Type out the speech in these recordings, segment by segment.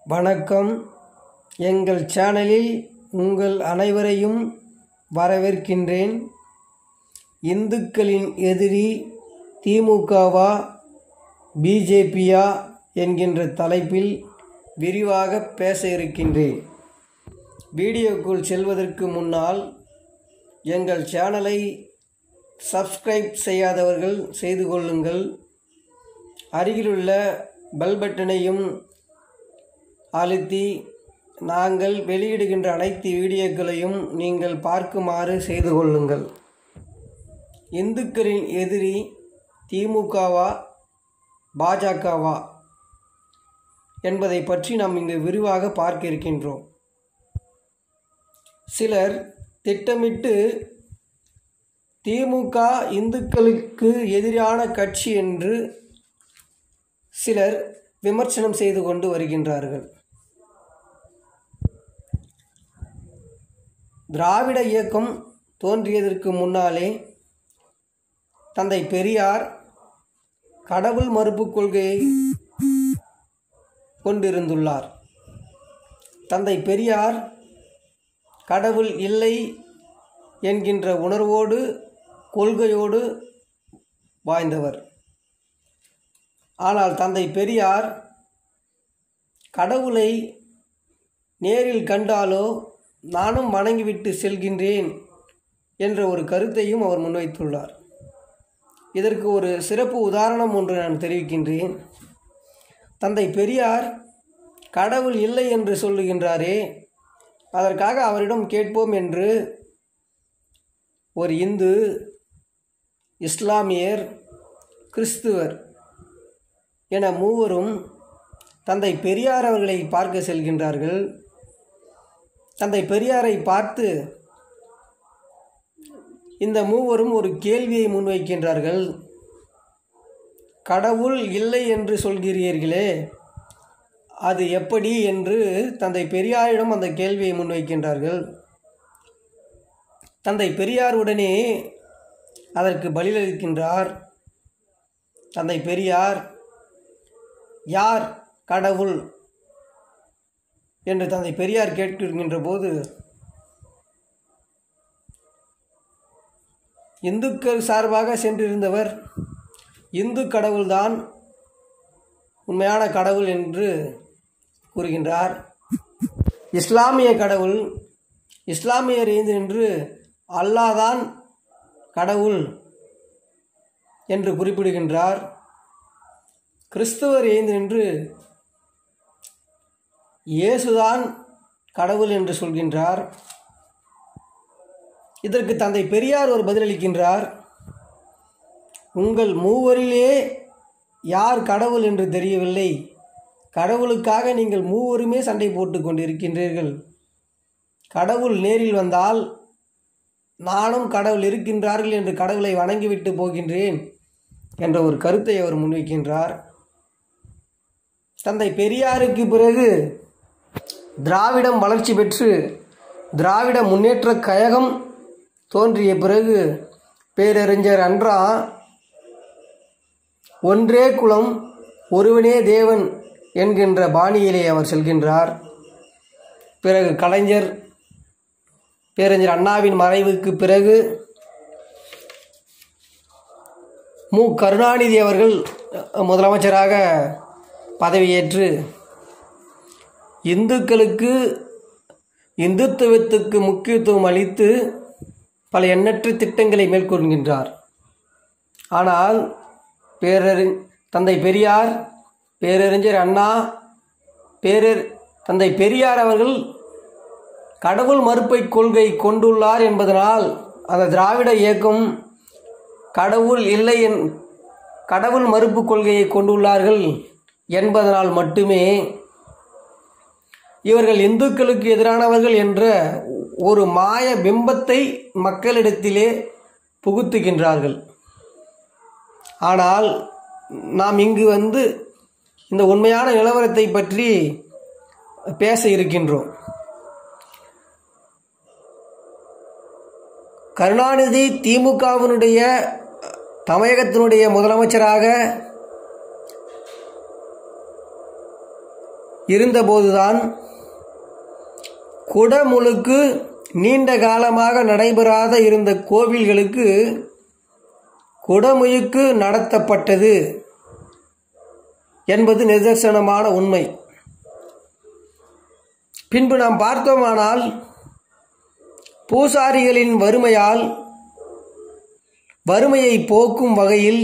வணக்கம் எங்கள் சேனலில் உங்கள் அனைவரையும் வரவேற்கின்றேன் இந்துக்களின் எதிரி திமுகவா பிஜேபியா என்கின்ற தலைப்பில் விரிவாக பேச இருக்கின்றேன் வீடியோக்குள் செல்வதற்கு முன்னால் எங்கள் சேனலை சப்ஸ்கிரைப் செய்யாதவர்கள் செய்து கொள்ளுங்கள் அருகிலுள்ள பெல் பட்டனையும் அழுத்தி நாங்கள் வெளியிடுகின்ற அனைத்து வீடியோக்களையும் நீங்கள் பார்க்குமாறு செய்து கொள்ளுங்கள் இந்துக்களின் எதிரி திமுகவா பாஜகவா என்பதை பற்றி நாம் இங்கு விரிவாக பார்க்க இருக்கின்றோம் சிலர் திட்டமிட்டு திமுக இந்துக்களுக்கு எதிரான கட்சி என்று சிலர் விமர்சனம் செய்து கொண்டு வருகின்றார்கள் திராவிட இயக்கம் தோன்றியதற்கு முன்னாலே தந்தை பெரியார் கடவுள் மறுப்பு கொள்கையை கொண்டிருந்துள்ளார் தந்தை பெரியார் கடவுள் இல்லை என்கின்ற உணர்வோடு கொள்கையோடு வாய்ந்தவர் ஆனால் தந்தை பெரியார் கடவுளை நேரில் கண்டாலோ நானும் வணங்கிவிட்டு செல்கின்றேன் என்ற ஒரு கருத்தையும் அவர் முன்வைத்துள்ளார் இதற்கு ஒரு சிறப்பு உதாரணம் ஒன்று நான் தெரிவிக்கின்றேன் தந்தை பெரியார் கடவுள் இல்லை என்று சொல்லுகின்றாரே அதற்காக அவரிடம் கேட்போம் என்று ஒரு இந்து இஸ்லாமியர் கிறிஸ்துவர் என மூவரும் தந்தை பெரியார் அவர்களை பார்க்க செல்கின்றார்கள் தந்தை பெரியாரை பார்த்து இந்த மூவரும் ஒரு கேள்வியை முன்வைக்கின்றார்கள் கடவுள் இல்லை என்று சொல்கிறீர்களே அது எப்படி என்று தந்தை பெரியாரிடம் அந்த கேள்வியை முன்வைக்கின்றார்கள் தந்தை பெரியார் உடனே அதற்கு பதிலளிக்கின்றார் தந்தை பெரியார் யார் கடவுள் என்று தந்தை பெரியார் கேட்கின்ற போது இந்துக்கள் சார்பாக சென்றிருந்தவர் இந்து கடவுள்தான் உண்மையான கடவுள் என்று கூறுகின்றார் இஸ்லாமிய கடவுள் இஸ்லாமியர் எழுந்து நின்று அல்லாதான் கடவுள் என்று குறிப்பிடுகின்றார் கிறிஸ்தவர் எழுந்து நின்று இயேசுதான் கடவுள் என்று சொல்கின்றார் இதற்கு தந்தை பெரியார் ஒரு பதிலளிக்கின்றார் உங்கள் மூவரிலே யார் கடவுள் என்று தெரியவில்லை கடவுளுக்காக நீங்கள் மூவருமே சண்டை போட்டு கொண்டிருக்கின்றீர்கள் கடவுள் நேரில் வந்தால் நானும் கடவுள் இருக்கின்றார்கள் என்று கடவுளை வணங்கிவிட்டு போகின்றேன் என்ற ஒரு கருத்தை அவர் முன்வைக்கின்றார் தந்தை பெரியாருக்கு பிறகு திராவிடம் வளர்ச்சி பெற்று திராவிட முன்னேற்ற கழகம் தோன்றிய பிறகு பேரறிஞர் அன்றா ஒன்றே குலம் ஒருவனே தேவன் என்கின்ற பாணியிலே அவர் செல்கின்றார் பிறகு கலைஞர் பேரறிஞர் அண்ணாவின் மறைவுக்கு பிறகு மு கருணாநிதி அவர்கள் முதலமைச்சராக பதவியேற்று இந்துக்களுக்கு இந்துத்துவத்துக்கு முக்கியத்துவம் அளித்து பல எண்ணற்ற திட்டங்களை மேற்கொள்கின்றார் ஆனால் பேரறி தந்தை பெரியார் பேரறிஞர் அண்ணா பேரர் தந்தை பெரியார் அவர்கள் கடவுள் மறுப்பை கொள்கை கொண்டுள்ளார் என்பதனால் அந்த திராவிட இயக்கம் கடவுள் இல்லை என் கடவுள் மறுப்பு கொள்கையை கொண்டுள்ளார்கள் என்பதனால் மட்டுமே இவர்கள் இந்துக்களுக்கு எதிரானவர்கள் என்ற ஒரு மாய பிம்பத்தை மக்களிடத்திலே புகுத்துகின்றார்கள் ஆனால் நாம் இங்கு வந்து இந்த உண்மையான நிலவரத்தை பற்றி பேச இருக்கின்றோம் கருணாநிதி திமுகவினுடைய தமிழகத்தினுடைய முதலமைச்சராக இருந்தபோதுதான் குடமுழுக்கு நீண்ட காலமாக நடைபெறாத இருந்த கோவில்களுக்கு குடமுழுக்கு நடத்தப்பட்டது என்பது நிதர்சனமான உண்மை பின்பு நாம் பார்த்தோமானால் பூசாரிகளின் வறுமையால் வறுமையை போக்கும் வகையில்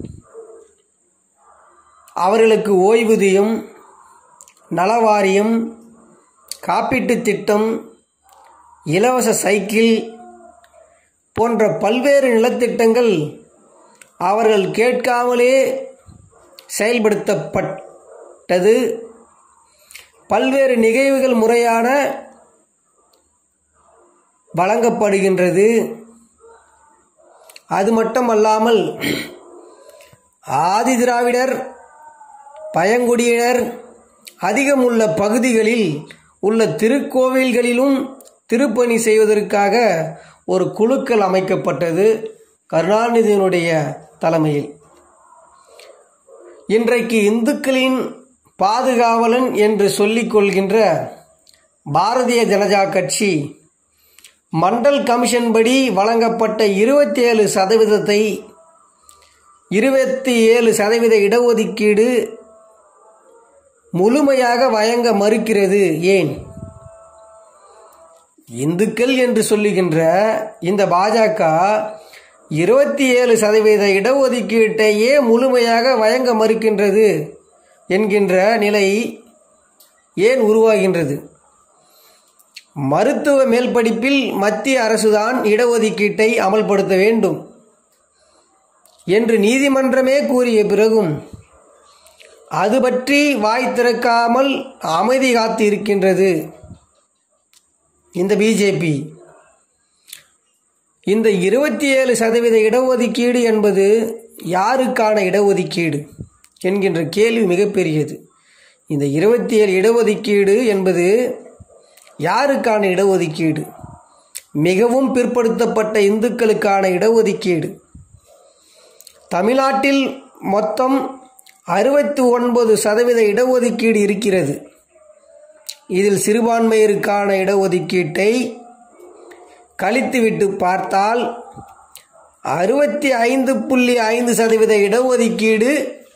அவர்களுக்கு ஓய்வூதியம் நலவாரியம் காப்பீட்டுத் திட்டம் இலவச சைக்கிள் போன்ற பல்வேறு நிலத்திட்டங்கள் அவர்கள் கேட்காமலே செயல்படுத்தப்பட்டது பல்வேறு நிகழ்வுகள் முறையான வழங்கப்படுகின்றது அது மட்டுமல்லாமல் ஆதி திராவிடர் பழங்குடியினர் அதிகம் உள்ள பகுதிகளில் உள்ள திருக்கோவில்களிலும் திருப்பணி செய்வதற்காக ஒரு குழுக்கள் அமைக்கப்பட்டது கருணாநிதியினுடைய தலைமையில் இன்றைக்கு இந்துக்களின் பாதுகாவலன் என்று சொல்லிக் கொள்கின்ற பாரதிய ஜனதா கட்சி மண்டல் கமிஷன் படி வழங்கப்பட்ட இருபத்தி ஏழு சதவீதத்தை இருபத்தி ஏழு சதவீத இடஒதுக்கீடு முழுமையாக வழங்க மறுக்கிறது ஏன் இந்துக்கள் என்று சொல்லுகின்ற இந்த பாஜக இருபத்தி ஏழு சதவீத இடஒதுக்கீட்டையே முழுமையாக வழங்க மறுக்கின்றது என்கின்ற நிலை ஏன் உருவாகின்றது மருத்துவ மேல்படிப்பில் மத்திய அரசுதான் இடஒதுக்கீட்டை அமல்படுத்த வேண்டும் என்று நீதிமன்றமே கூறிய பிறகும் அது பற்றி வாய் திறக்காமல் அமைதி காத்து இருக்கின்றது இந்த பிஜேபி இந்த இருபத்தி ஏழு சதவீத இடஒதுக்கீடு என்பது யாருக்கான இடஒதுக்கீடு என்கின்ற கேள்வி மிகப்பெரியது இந்த இருபத்தி ஏழு இடஒதுக்கீடு என்பது யாருக்கான இடஒதுக்கீடு மிகவும் பிற்படுத்தப்பட்ட இந்துக்களுக்கான இடஒதுக்கீடு தமிழ்நாட்டில் மொத்தம் அறுபத்தி ஒன்பது சதவீத இடஒதுக்கீடு இருக்கிறது இதில் சிறுபான்மையருக்கான இடஒதுக்கீட்டை கழித்துவிட்டு பார்த்தால் அறுபத்தி ஐந்து புள்ளி ஐந்து சதவீத இடஒதுக்கீடு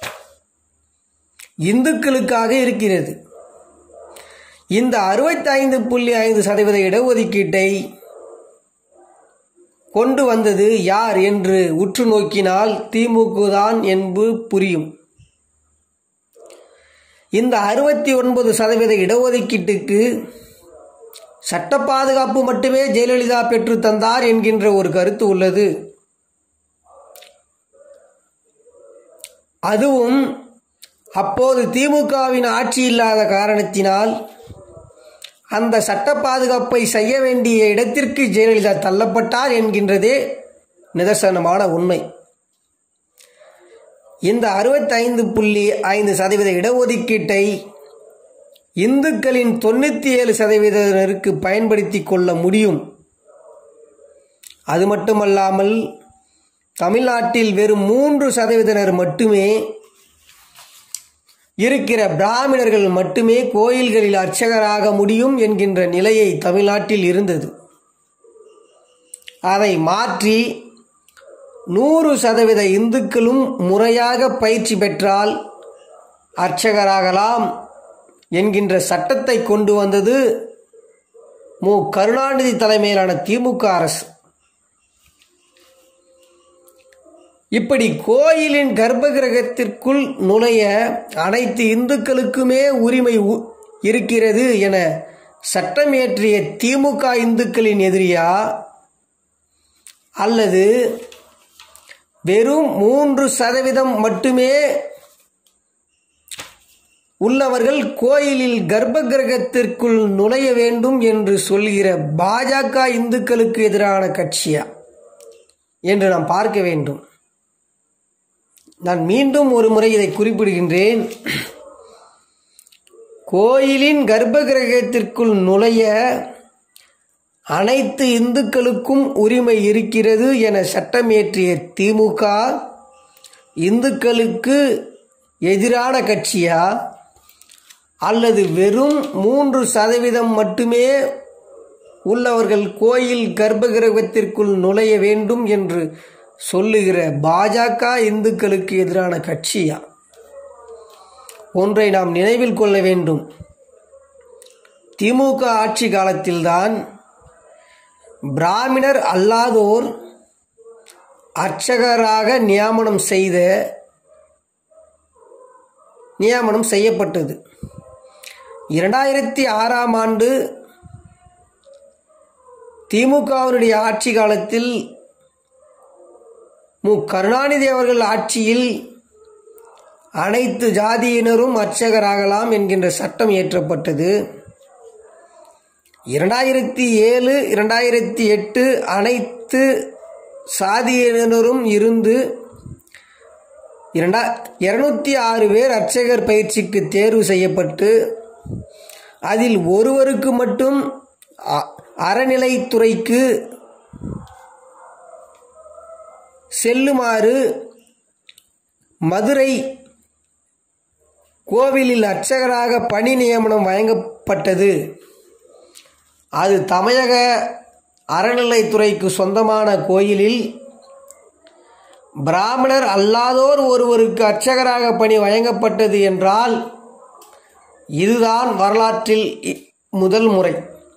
இந்துக்களுக்காக இருக்கிறது இந்த அறுபத்தி ஐந்து புள்ளி ஐந்து சதவீத இடஒதுக்கீட்டை கொண்டு வந்தது யார் என்று உற்று நோக்கினால் திமுக தான் என்பது புரியும் இந்த அறுபத்தி ஒன்பது சதவீத இடஒதுக்கீட்டுக்கு சட்ட பாதுகாப்பு மட்டுமே ஜெயலலிதா பெற்று தந்தார் என்கின்ற ஒரு கருத்து உள்ளது அதுவும் அப்போது திமுகவின் ஆட்சி இல்லாத காரணத்தினால் அந்த சட்ட பாதுகாப்பை செய்ய வேண்டிய இடத்திற்கு ஜெயலலிதா தள்ளப்பட்டார் என்கின்றதே நிதர்சனமான உண்மை இந்த அறுபத்தைந்து புள்ளி ஐந்து சதவீத இடஒதுக்கீட்டை இந்துக்களின் தொண்ணூற்றி ஏழு சதவீதத்தினருக்கு பயன்படுத்தி கொள்ள முடியும் அது மட்டுமல்லாமல் தமிழ்நாட்டில் வெறும் மூன்று சதவீதனர் மட்டுமே இருக்கிற பிராமணர்கள் மட்டுமே கோயில்களில் அர்ச்சகராக முடியும் என்கின்ற நிலையை தமிழ்நாட்டில் இருந்தது அதை மாற்றி நூறு சதவீத இந்துக்களும் முறையாக பயிற்சி பெற்றால் அர்ச்சகராகலாம் என்கின்ற சட்டத்தை கொண்டு வந்தது மு கருணாநிதி தலைமையிலான திமுக அரசு இப்படி கோயிலின் கர்ப்பகிரகத்திற்குள் நுழைய அனைத்து இந்துக்களுக்குமே உரிமை இருக்கிறது என சட்டம் இயற்றிய திமுக இந்துக்களின் எதிரியா அல்லது வெறும் மூன்று சதவீதம் மட்டுமே உள்ளவர்கள் கோயிலில் கர்ப்ப கிரகத்திற்குள் நுழைய வேண்டும் என்று சொல்கிற பாஜக இந்துக்களுக்கு எதிரான கட்சியா என்று நாம் பார்க்க வேண்டும் நான் மீண்டும் ஒரு முறை இதை குறிப்பிடுகின்றேன் கோயிலின் கர்ப்ப கிரகத்திற்குள் நுழைய அனைத்து இந்துக்களுக்கும் உரிமை இருக்கிறது என சட்டமேற்றிய திமுக இந்துக்களுக்கு எதிரான கட்சியா அல்லது வெறும் மூன்று சதவீதம் மட்டுமே உள்ளவர்கள் கோயில் கர்ப்பகிரகத்திற்குள் நுழைய வேண்டும் என்று சொல்லுகிற பாஜக இந்துக்களுக்கு எதிரான கட்சியா ஒன்றை நாம் நினைவில் கொள்ள வேண்டும் திமுக ஆட்சி காலத்தில்தான் பிராமணர் அல்லாதோர் அர்ச்சகராக நியமனம் செய்த நியமனம் செய்யப்பட்டது இரண்டாயிரத்தி ஆறாம் ஆண்டு திமுகவினுடைய ஆட்சி காலத்தில் மு கருணாநிதி அவர்கள் ஆட்சியில் அனைத்து ஜாதியினரும் அர்ச்சகராகலாம் என்கின்ற சட்டம் இயற்றப்பட்டது இரண்டாயிரத்தி ஏழு இரண்டாயிரத்தி எட்டு அனைத்து சாதியினரும் இருந்து இரண்டா இருநூத்தி ஆறு பேர் அர்ச்சகர் பயிற்சிக்கு தேர்வு செய்யப்பட்டு அதில் ஒருவருக்கு மட்டும் அ- அறநிலைத்துறைக்கு செல்லுமாறு மதுரை கோவிலில் அர்ச்சகராக பணி நியமனம் வழங்கப்பட்டது அது தமிழக அறநிலைத்துறைக்கு சொந்தமான கோயிலில் பிராமணர் அல்லாதோர் ஒருவருக்கு அர்ச்சகராக பணி வழங்கப்பட்டது என்றால் இதுதான் வரலாற்றில் இ- முதல் முறை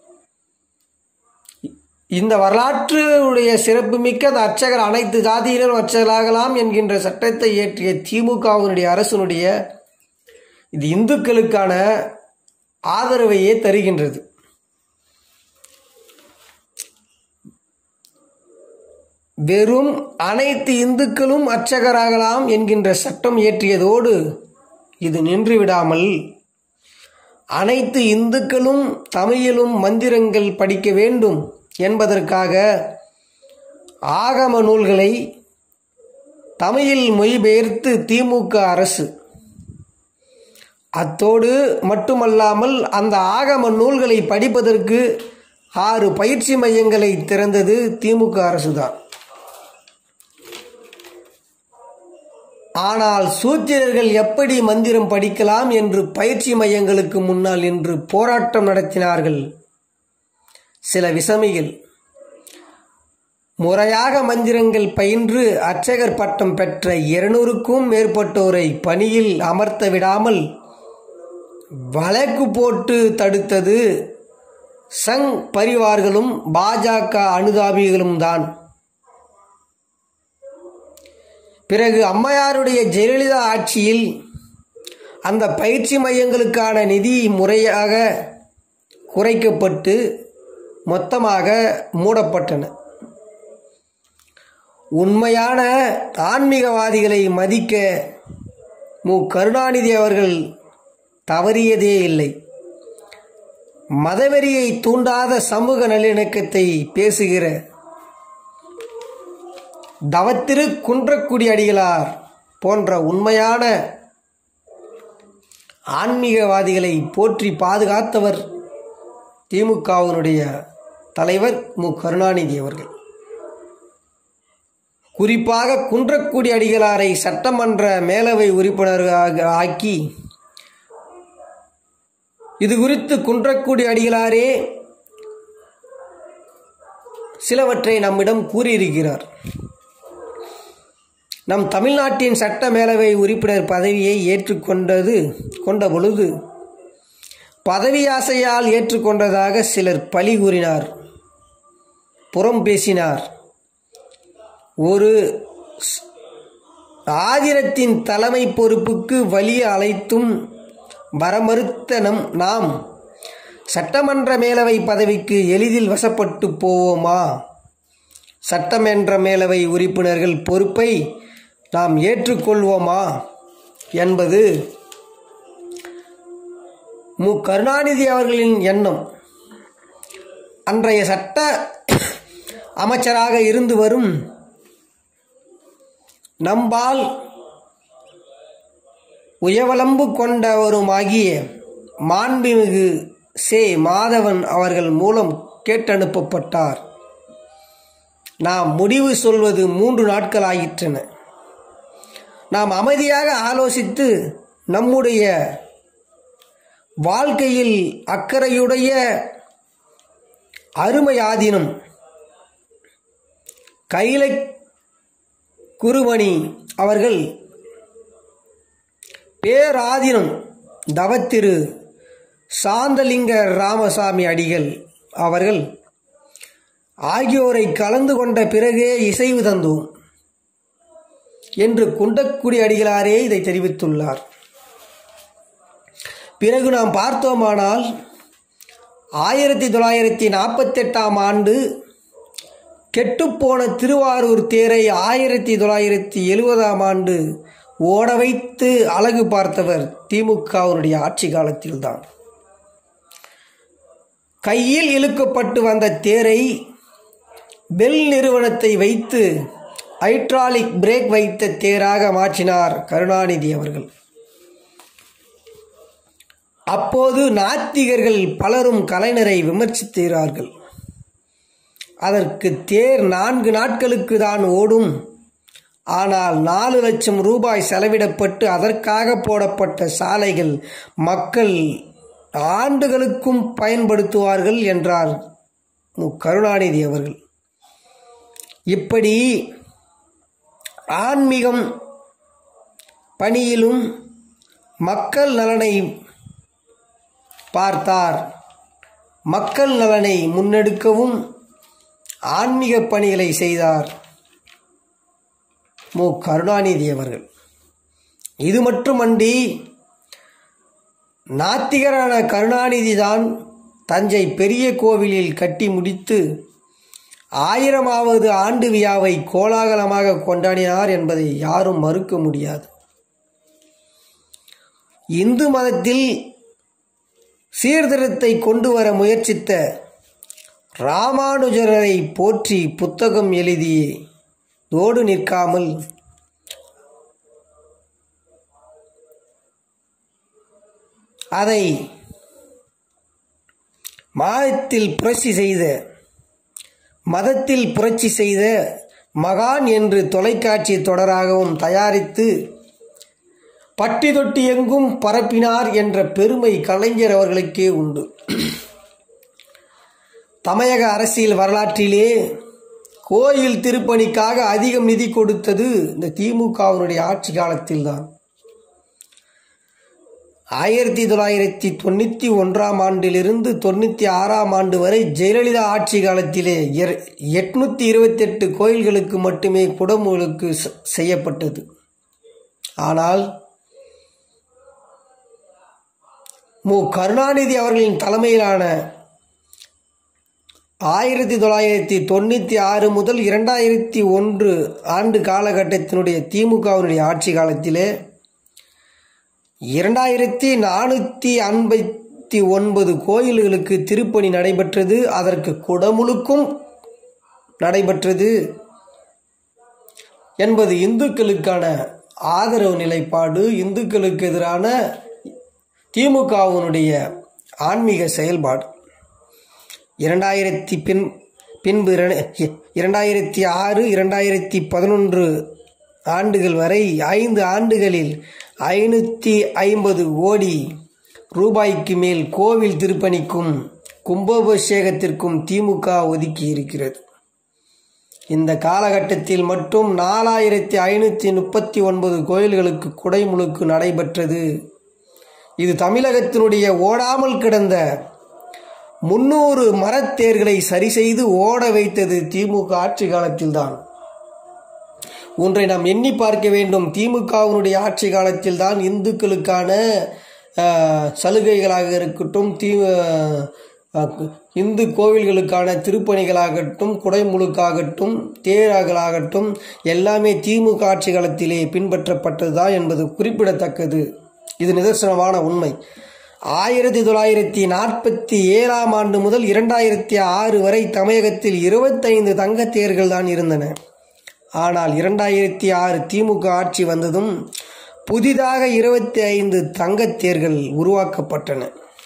இந்த வரலாற்றுடைய சிறப்புமிக்க அந்த அர்ச்சகர் அனைத்து ஜாதியினரும் அர்ச்சகராகலாம் என்கின்ற சட்டத்தை இயற்றிய திமுகவினுடைய அரசனுடைய இது இந்துக்களுக்கான ஆதரவையே தருகின்றது வெறும் அனைத்து இந்துக்களும் அர்ச்சகராகலாம் என்கின்ற சட்டம் இயற்றியதோடு இது நின்றுவிடாமல் அனைத்து இந்துக்களும் தமிழிலும் மந்திரங்கள் படிக்க வேண்டும் என்பதற்காக ஆகம நூல்களை தமிழில் மொழிபெயர்த்து திமுக அரசு அத்தோடு மட்டுமல்லாமல் அந்த ஆகம நூல்களை படிப்பதற்கு ஆறு பயிற்சி மையங்களை திறந்தது திமுக அரசுதான் ஆனால் சூத்திரர்கள் எப்படி மந்திரம் படிக்கலாம் என்று பயிற்சி மையங்களுக்கு முன்னால் நின்று போராட்டம் நடத்தினார்கள் சில விசமிகள் முறையாக மந்திரங்கள் பயின்று அர்ச்சகர் பட்டம் பெற்ற இருநூறுக்கும் மேற்பட்டோரை பணியில் அமர்த்த விடாமல் வழக்கு போட்டு தடுத்தது சங் பரிவார்களும் பாஜக அனுதாபிகளும் தான் பிறகு அம்மையாருடைய ஜெயலலிதா ஆட்சியில் அந்த பயிற்சி மையங்களுக்கான நிதி முறையாக குறைக்கப்பட்டு மொத்தமாக மூடப்பட்டன உண்மையான ஆன்மீகவாதிகளை மதிக்க மு கருணாநிதி அவர்கள் தவறியதே இல்லை மதவெறியை தூண்டாத சமூக நல்லிணக்கத்தை பேசுகிற தவத்திரு குன்றக்குடி அடிகளார் போன்ற உண்மையான ஆன்மீகவாதிகளை போற்றி பாதுகாத்தவர் திமுகவினுடைய தலைவர் மு கருணாநிதி அவர்கள் குறிப்பாக குன்றக்குடி அடிகளாரை சட்டமன்ற மேலவை உறுப்பினராக ஆக்கி இது குறித்து குன்றக்குடி அடிகளாரே சிலவற்றை நம்மிடம் கூறியிருக்கிறார் நம் தமிழ்நாட்டின் சட்ட மேலவை உறுப்பினர் பதவியை ஏற்றுக்கொண்டது கொண்ட பொழுது பதவி ஆசையால் ஏற்றுக்கொண்டதாக சிலர் பழி கூறினார் புறம் பேசினார் ஒரு ஸ்- ஆதிரத்தின் தலைமை பொறுப்புக்கு வலிய அழைத்தும் வரமறுத்த நம் நாம் சட்டமன்ற மேலவை பதவிக்கு எளிதில் வசப்பட்டு போவோமா சட்டமன்ற மேலவை உறுப்பினர்கள் பொறுப்பை நாம் ஏற்றுக்கொள்வோமா என்பது மு கருணாநிதி அவர்களின் எண்ணம் அன்றைய சட்ட அமைச்சராக இருந்து வரும் நம்பால் உயவலம்பு கொண்டவருமாகிய மாண்புமிகு சே மாதவன் அவர்கள் மூலம் கேட்டனுப்பப்பட்டார் நாம் முடிவு சொல்வது மூன்று நாட்கள் ஆயிற்றன நாம் அமைதியாக ஆலோசித்து நம்முடைய வாழ்க்கையில் அக்கறையுடைய அருமை ஆதீனம் கைலை குருமணி அவர்கள் பேராதீனம் தவத்திரு சாந்தலிங்க ராமசாமி அடிகள் அவர்கள் ஆகியோரை கலந்து கொண்ட பிறகே இசைவு தந்தோம் என்று குண்டக்குடி அடிகளாரே இதை தெரிவித்துள்ளார் பிறகு நாம் பார்த்தோமானால் ஆயிரத்தி தொள்ளாயிரத்தி நாற்பத்தெட்டாம் ஆண்டு கெட்டுப்போன திருவாரூர் தேரை ஆயிரத்தி தொள்ளாயிரத்தி எழுபதாம் ஆண்டு ஓட வைத்து அழகு பார்த்தவர் திமுகவினுடைய ஆட்சி காலத்தில்தான் கையில் இழுக்கப்பட்டு வந்த தேரை பெல் நிறுவனத்தை வைத்து ஹைட்ராலிக் பிரேக் வைத்த தேராக மாற்றினார் கருணாநிதி அவர்கள் அப்போது நாத்திகர்கள் பலரும் கலைஞரை விமர்சித்தார்கள் அதற்கு தேர் நான்கு நாட்களுக்கு தான் ஓடும் ஆனால் நாலு லட்சம் ரூபாய் செலவிடப்பட்டு அதற்காக போடப்பட்ட சாலைகள் மக்கள் ஆண்டுகளுக்கும் பயன்படுத்துவார்கள் என்றார் மு கருணாநிதி அவர்கள் இப்படி ஆன்மீகம் பணியிலும் மக்கள் நலனை பார்த்தார் மக்கள் நலனை முன்னெடுக்கவும் ஆன்மீக பணிகளை செய்தார் மு கருணாநிதி அவர்கள் இது மட்டுமன்றி நாத்திகரான கருணாநிதி தான் தஞ்சை பெரிய கோவிலில் கட்டி முடித்து ஆயிரமாவது ஆண்டு விழாவை கோலாகலமாக கொண்டாடினார் என்பதை யாரும் மறுக்க முடியாது இந்து மதத்தில் சீர்திருத்தத்தை கொண்டு வர முயற்சித்த ராமானுஜரை போற்றி புத்தகம் எழுதி தோடு நிற்காமல் அதை மாதத்தில் புரட்சி செய்த மதத்தில் புரட்சி செய்த மகான் என்று தொலைக்காட்சி தொடராகவும் தயாரித்து பட்டி தொட்டி எங்கும் பரப்பினார் என்ற பெருமை கலைஞர் அவர்களுக்கே உண்டு தமிழக அரசியல் வரலாற்றிலே கோயில் திருப்பணிக்காக அதிகம் நிதி கொடுத்தது இந்த திமுகவினுடைய ஆட்சி காலத்தில்தான் ஆயிரத்தி தொள்ளாயிரத்தி தொண்ணூற்றி ஒன்றாம் ஆண்டிலிருந்து தொண்ணூற்றி ஆறாம் ஆண்டு வரை ஜெயலலிதா ஆட்சி காலத்திலே எட்நூற்றி இருபத்தெட்டு கோயில்களுக்கு மட்டுமே குடமுழுக்கு செய்யப்பட்டது ஆனால் மு கருணாநிதி அவர்களின் தலைமையிலான ஆயிரத்தி தொள்ளாயிரத்தி தொண்ணூற்றி ஆறு முதல் இரண்டாயிரத்தி ஒன்று ஆண்டு காலகட்டத்தினுடைய திமுகவினுடைய ஆட்சி காலத்திலே இரண்டாயிரத்தி நானூற்றி ஐம்பத்தி ஒன்பது கோயில்களுக்கு திருப்பணி நடைபெற்றது அதற்கு குடமுழுக்கும் நடைபெற்றது என்பது இந்துக்களுக்கான ஆதரவு நிலைப்பாடு இந்துக்களுக்கு எதிரான திமுகவினுடைய ஆன்மீக செயல்பாடு இரண்டாயிரத்தி பின் பின்பு இரண்டாயிரத்தி ஆறு இரண்டாயிரத்தி பதினொன்று ஆண்டுகள் வரை ஐந்து ஆண்டுகளில் ஐநூற்றி ஐம்பது கோடி ரூபாய்க்கு மேல் கோவில் திருப்பணிக்கும் கும்பாபிஷேகத்திற்கும் திமுக ஒதுக்கி இருக்கிறது இந்த காலகட்டத்தில் மட்டும் நாலாயிரத்தி ஐநூற்றி முப்பத்தி ஒன்பது கோயில்களுக்கு குடைமுழுக்கு நடைபெற்றது இது தமிழகத்தினுடைய ஓடாமல் கிடந்த முன்னூறு மரத்தேர்களை சரி செய்து ஓட வைத்தது திமுக ஆட்சி காலத்தில்தான் ஒன்றை நாம் எண்ணி பார்க்க வேண்டும் திமுகவினுடைய ஆட்சி காலத்தில் தான் இந்துக்களுக்கான சலுகைகளாக இருக்கட்டும் தீ இந்து கோவில்களுக்கான திருப்பணிகளாகட்டும் குடைமுழுக்காகட்டும் தேராகலாகட்டும் எல்லாமே திமுக ஆட்சி காலத்திலே பின்பற்றப்பட்டதுதான் என்பது குறிப்பிடத்தக்கது இது நிதர்சனமான உண்மை ஆயிரத்தி தொள்ளாயிரத்தி நாற்பத்தி ஏழாம் ஆண்டு முதல் இரண்டாயிரத்தி ஆறு வரை தமிழகத்தில் இருபத்தைந்து தங்கத்தேர்கள் தான் இருந்தன ஆனால் இரண்டாயிரத்தி ஆறு திமுக ஆட்சி வந்ததும் புதிதாக இருபத்தி ஐந்து தங்கத்தேர்கள் உருவாக்கப்பட்டன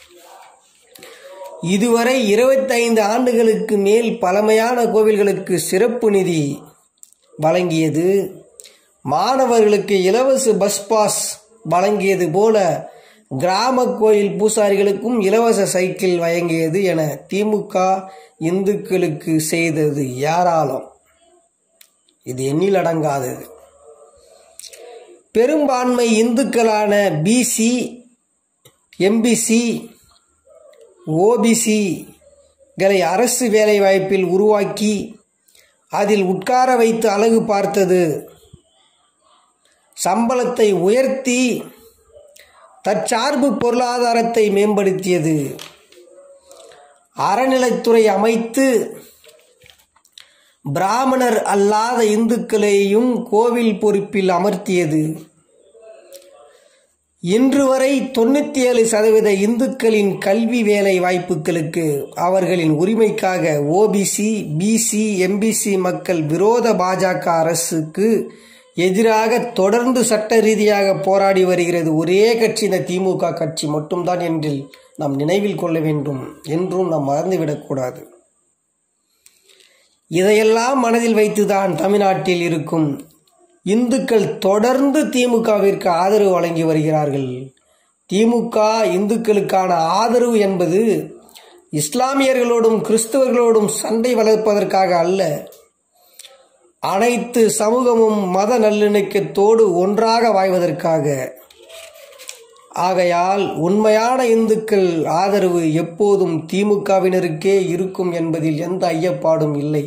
இதுவரை இருபத்தைந்து ஆண்டுகளுக்கு மேல் பழமையான கோவில்களுக்கு சிறப்பு நிதி வழங்கியது மாணவர்களுக்கு இலவச பஸ் பாஸ் வழங்கியது போல கிராம கோயில் பூசாரிகளுக்கும் இலவச சைக்கிள் வழங்கியது என திமுக இந்துக்களுக்கு செய்தது ஏராளம் இது எண்ணில் அடங்காதது பெரும்பான்மை இந்துக்களான பிசி எம்பிசி ஓபிசிகளை அரசு வேலைவாய்ப்பில் உருவாக்கி அதில் உட்கார வைத்து அழகு பார்த்தது சம்பளத்தை உயர்த்தி தற்சார்பு பொருளாதாரத்தை மேம்படுத்தியது அறநிலைத்துறை அமைத்து பிராமணர் அல்லாத இந்துக்களையும் கோவில் பொறுப்பில் அமர்த்தியது இன்று வரை தொண்ணூற்றி ஏழு சதவீத இந்துக்களின் கல்வி வேலை வாய்ப்புகளுக்கு அவர்களின் உரிமைக்காக ஓபிசி பிசி எம்பிசி மக்கள் விரோத பாஜக அரசுக்கு எதிராக தொடர்ந்து சட்ட ரீதியாக போராடி வருகிறது ஒரே கட்சி இந்த திமுக கட்சி மட்டும்தான் என்றில் நாம் நினைவில் கொள்ள வேண்டும் என்றும் நாம் மறந்துவிடக்கூடாது இதையெல்லாம் மனதில் வைத்துதான் தமிழ்நாட்டில் இருக்கும் இந்துக்கள் தொடர்ந்து திமுகவிற்கு ஆதரவு வழங்கி வருகிறார்கள் திமுக இந்துக்களுக்கான ஆதரவு என்பது இஸ்லாமியர்களோடும் கிறிஸ்தவர்களோடும் சண்டை வளர்ப்பதற்காக அல்ல அனைத்து சமூகமும் மத நல்லிணக்கத்தோடு ஒன்றாக வாழ்வதற்காக ஆகையால் உண்மையான இந்துக்கள் ஆதரவு எப்போதும் திமுகவினருக்கே இருக்கும் என்பதில் எந்த ஐயப்பாடும் இல்லை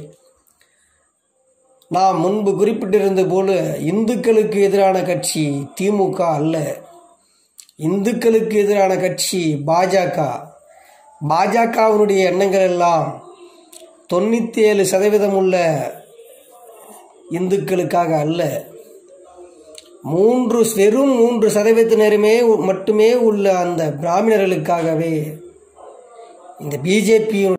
நாம் முன்பு குறிப்பிட்டிருந்த போல இந்துக்களுக்கு எதிரான கட்சி திமுக அல்ல இந்துக்களுக்கு எதிரான கட்சி பாஜக பாஜகவினுடைய எண்ணங்கள் எல்லாம் தொண்ணூற்றி ஏழு சதவீதம் உள்ள இந்துக்களுக்காக அல்ல மூன்று வெறும் மூன்று சதவீதத்தினருமே மட்டுமே உள்ள அந்த பிராமணர்களுக்காகவே இந்த பிஜேபியின்